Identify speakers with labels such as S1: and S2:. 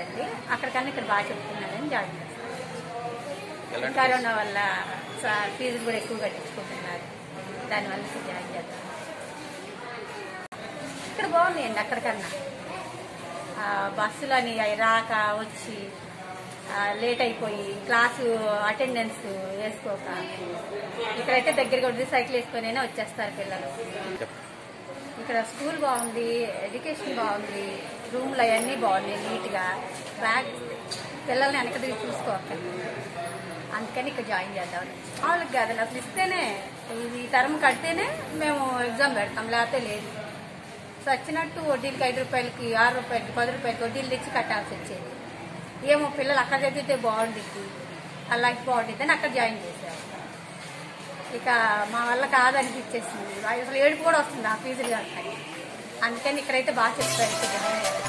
S1: లేదండి అక్కడికన్నా ఇక్కడ బాగా చెప్తున్నారని జాయిన్ చేస్తాను
S2: ఎలాంటి
S1: కరోనా వల్ల స- ఫీజులు కూడా ఎక్కువ కట్టించుకుంటున్నారు దానివల్ల ఇక్కడ జాయిన్ చేద్దాం ఇక్కడ బాగున్నాయండి అక్కడికన్నా ఆ, బస్సులని అవి రాక వచ్చి ఆ, లేట్ అయిపోయి క్లాసు అటెండెన్స్ వేసుకోక ఇక్కడైతే దగ్గరగా ఉండి సైకిల్ వేసుకొనైనా వచ్చేస్తారు పిల్లలు ఇక్కడ స్కూల్ బాగుంది ఎడ్యుకేషన్ బాగుంది రూమ్లు అవన్నీ బాగున్నాయి నీట్గా బ్యాగ్ పిల్లల్ని వెనక దిగి చూసుకోవాలి అందుకని ఇక్కడ జాయిన్ చేద్దామని వాళ్ళకి కాదండి అసలు ఇస్తేనే ఇది టర్మ్ కడితేనే మేము ఎగ్జామ్ పెడతాం లేకపోతే లేదు సో వచ్చినట్టు వడ్డీలకి ఐదు రూపాయలకి ఆరు రూపాయలకి పది రూపాయలకి వడ్డీలు తెచ్చి కట్టాల్సి వచ్చేది ఏమో పిల్లలు అక్కడ చదివితే బాగుండిద్ది అలాగే బాగుండిద్ది అని అక్కడ జాయిన్ చేశారు ఇక మా వల్ల కాదనిపించేసింది అసలు ఏడుపు కూడా వస్తుంది ఆ ఫీజులు కట్టాలి అందుకని ఇక్కడైతే బాగా చెప్తారు ఇక్కడ జాయిన్ అయ్యారు.